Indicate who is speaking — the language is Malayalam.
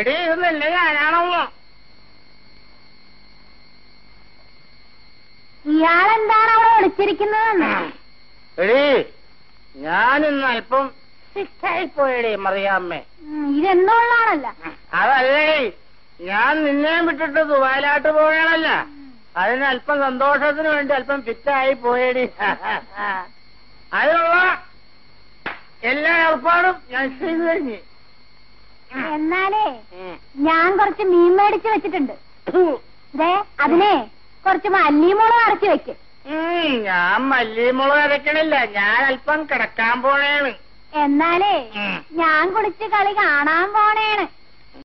Speaker 1: എടി ഇത് നിന്റെ ഞാനാണല്ലോ
Speaker 2: ഇയാളെന്താണ് അവിടെ ഒളിച്ചിരിക്കുന്നതെന്ന്
Speaker 1: എടി ഞാൻ ഇന്ന് അല്പം സിക്കായി പോയടി മറിയാമ്മേ
Speaker 2: ഉം, ഇതെന്നുള്ളതാണല്ല
Speaker 1: അതല്ലേ ഞാൻ നിന്നെ വിട്ടിട്ട് ദുബായിലാട്ട് പോകണല്ല അതിന് അല്പം സന്തോഷത്തിന് വേണ്ടി അല്പം ഫിറ്റായി പോയടി അതിനുള്ള എല്ലാ ഏർപ്പാടും ഞാൻ ചെയ്തു കഴിഞ്ഞു
Speaker 2: എന്നാലേ
Speaker 1: ഉം.
Speaker 2: ഞാൻ കുറച്ച് മീൻ മേടിച്ച് വെച്ചിട്ടുണ്ട്
Speaker 1: ഫു.
Speaker 2: ദേ അതിനെ കുറച്ച് മല്ലിമുളക് അരച്ചു വെക്ക്
Speaker 1: ഉം, ഞാൻ മല്ലിമുളക് അരക്കണില്ല ഞാൻ അല്പം കിടക്കാൻ പോണേണ്
Speaker 2: എന്നാലേ
Speaker 1: ഉം.
Speaker 2: ഞാൻ കുളിച്ച് കളി കാണാൻ പോണേണ്